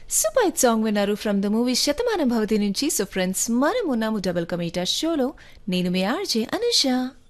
super hit song విన్నారు from the movie Shatamanam Bhavati నుంచి so friends మనం ఉన్నాము డబుల్ కమీటా షోలో నేను మీ ఆర్జే అనుష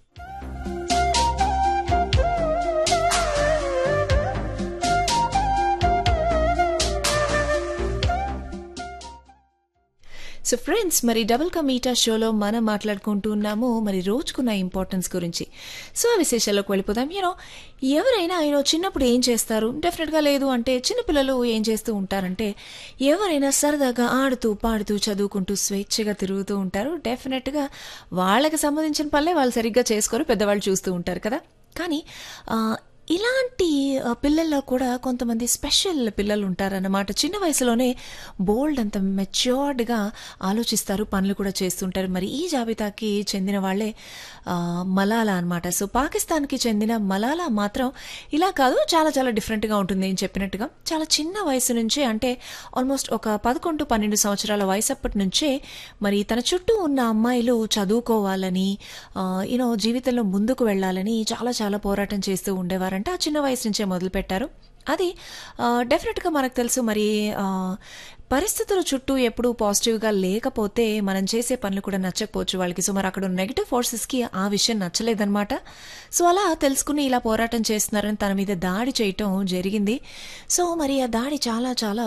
సో ఫ్రెండ్స్ మరి డబుల్ కమీటా షోలో మనం మాట్లాడుకుంటూ ఉన్నాము మరి రోజుకున్న ఇంపార్టెన్స్ గురించి సో ఆ విశేషాల్లోకి వెళ్ళిపోదాం యూనో ఎవరైనా ఆయన చిన్నప్పుడు ఏం చేస్తారు డెఫినెట్గా లేదు అంటే చిన్నపిల్లలు ఏం చేస్తూ ఉంటారంటే ఎవరైనా సరదాగా ఆడుతూ పాడుతూ చదువుకుంటూ స్వేచ్ఛగా తిరుగుతూ ఉంటారు డెఫినెట్గా వాళ్ళకి సంబంధించిన పనులే వాళ్ళు సరిగ్గా చేసుకోరు పెద్దవాళ్ళు చూస్తూ ఉంటారు కదా కానీ ఆ, ఇలాంటి ఆ, పిల్లల్లో కూడా కొంతమంది స్పెషల్ పిల్లలు ఉంటారన్నమాట చిన్న వయసులోనే బోల్డ్ అంత మెచ్యూర్డ్గా ఆలోచిస్తారు పనులు కూడా చేస్తుంటారు మరి ఈ జాబితాకి చెందిన వాళ్ళే ఆ, మలాలా అనమాట సో పాకిస్తాన్కి చెందిన మలాలా మాత్రం ఇలా కాదు చాలా చాలా డిఫరెంట్గా ఉంటుంది నేను చెప్పినట్టుగా చాలా చిన్న వయసు నుంచే అంటే ఆల్మోస్ట్ ఒక పదకొండు పన్నెండు సంవత్సరాల వయసు అప్పటి నుంచే మరి తన చుట్టూ ఉన్న అమ్మాయిలు చదువుకోవాలని యూనో జీవితంలో ముందుకు వెళ్ళాలని చాలా చాలా పోరాటం చేస్తూ ఉండేవారంట ఆ చిన్న వయసు నుంచే మొదలుపెట్టారు అది డెఫినెట్గా మనకు తెలుసు మరి ఆ, పరిస్థితుల చుట్టూ ఎప్పుడూ పాజిటివ్గా లేకపోతే మనం చేసే పనులు కూడా నచ్చకపోవచ్చు వాళ్ళకి సో మరి అక్కడ ఉన్న నెగిటివ్ ఫోర్సెస్కి ఆ విషయం నచ్చలేదన్నమాట సో అలా తెలుసుకుని ఇలా పోరాటం చేస్తున్నారని తన మీద దాడి చేయటం జరిగింది సో మరి ఆ దాడి చాలా చాలా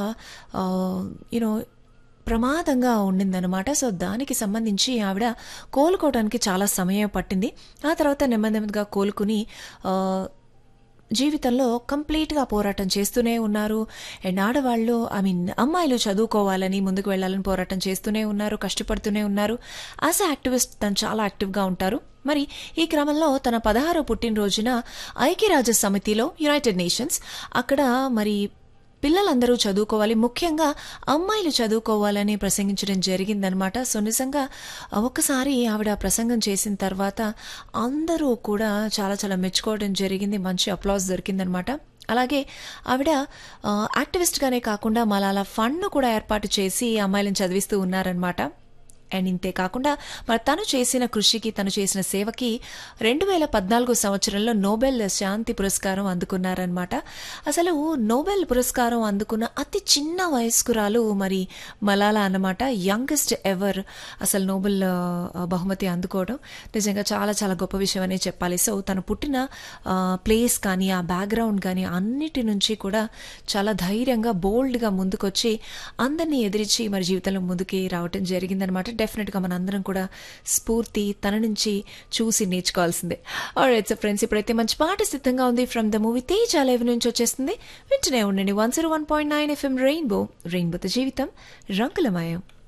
యూనో ప్రమాదంగా ఉండిందనమాట సో దానికి సంబంధించి ఆవిడ కోలుకోవడానికి చాలా సమయం పట్టింది ఆ తర్వాత నెమ్మది నెమ్మదిగా కోలుకుని ఆ, జీవితంలో కంప్లీట్గా పోరాటం చేస్తూనే ఉన్నారు అండ్ ఆడవాళ్ళు ఐ మీన్ అమ్మాయిలు చదువుకోవాలని ముందుకు వెళ్ళాలని పోరాటం చేస్తూనే ఉన్నారు కష్టపడుతూనే ఉన్నారు యాజ్ అ యాక్టివిస్ట్ తను చాలా యాక్టివ్గా ఉంటారు మరి ఈ క్రమంలో తన పదహారో పుట్టినరోజున ఐక్యరాజ్య సమితిలో యునైటెడ్ నేషన్స్ అక్కడ మరి పిల్లలందరూ చదువుకోవాలి ముఖ్యంగా అమ్మాయిలు చదువుకోవాలని ప్రసంగించడం జరిగిందనమాట సో నిజంగా ఒక్కసారి ఆవిడ ప్రసంగం చేసిన తర్వాత అందరూ కూడా చాలా చాలా మెచ్చుకోవడం జరిగింది మంచి అప్లాస్ దొరికిందనమాట అలాగే ఆవిడ ఆ, యాక్టివిస్ట్గానే కాకుండా మలాలా ఫండ్ను కూడా ఏర్పాటు చేసి అమ్మాయిలను చదివిస్తూ ఉన్నారనమాట అండ్ ఇంతే కాకుండా మరి తను చేసిన కృషికి తను చేసిన సేవకి రెండు వేల పద్నాలుగు సంవత్సరంలో నోబెల్ శాంతి పురస్కారం అందుకున్నారనమాట అసలు నోబెల్ పురస్కారం అందుకున్న అతి చిన్న వయస్కురాలు మరి మలాలా అన్నమాట యంగెస్ట్ ఎవర్ అసలు నోబెల్ ఆ, బహుమతి అందుకోవడం నిజంగా చాలా చాలా గొప్ప విషయం అనే చెప్పాలి సో తను పుట్టిన ఆ, ప్లేస్ కానీ ఆ బ్యాక్గ్రౌండ్ కానీ అన్నిటి నుంచి కూడా చాలా ధైర్యంగా బోల్డ్గా ముందుకొచ్చి అందరినీ ఎదిరించి మరి జీవితంలో ముందుకి రావటం జరిగిందనమాట డెఫినెట్గా మనందరం కూడా స్ఫూర్తి తన నుంచి చూసి నేర్చుకోవాల్సిందే ఆల్రైట్ సో ఫ్రెండ్స్ ఇప్పుడైతే మంచి పాట సిద్ధంగా ఉంది from the movie Teja live నుంచి వచ్చేస్తుంది వింటూనే ఉండండి one zero one point nine FM rainbow రెయిన్బోతో జీవితం రంగులమయం